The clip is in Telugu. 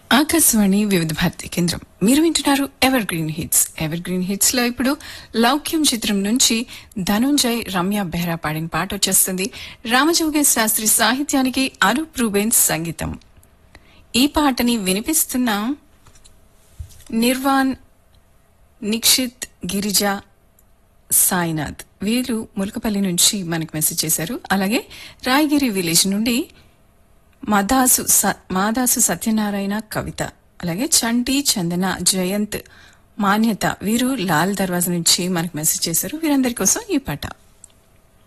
ఆకాశవాణి వివిధ భారతి కేంద్రం మీరు వింటున్నారు evergreen hits evergreen hits లో ఇప్పుడు లౌక్యం చిత్రం నుంచి ధనుంజయ్ రమ్య బెహ్రా పాడిన పాట వచ్చేస్తుంది రామజోగేశ్ శాస్త్రి సాహిత్యానికి అరూప్ రూబెన్స్ సంగీతం ఈ పాటని వినిపిస్తున్న నిర్వాణ్ నిక్షిత్ గిరిజ సాయినాథ్ వీరు ములకపల్లి నుంచి మనకు మెసేజ్ చేశారు అలాగే రాయగిరి విలేజ్ నుండి మదాసు స- మాదాసు సత్యనారాయణ కవిత అలాగే చంటి చందన జయంత్ మాన్యత వీరు లాల్ దర్వాజా నుంచి మనకు మెసేజ్ చేశారు వీరందరి కోసం ఈ పాట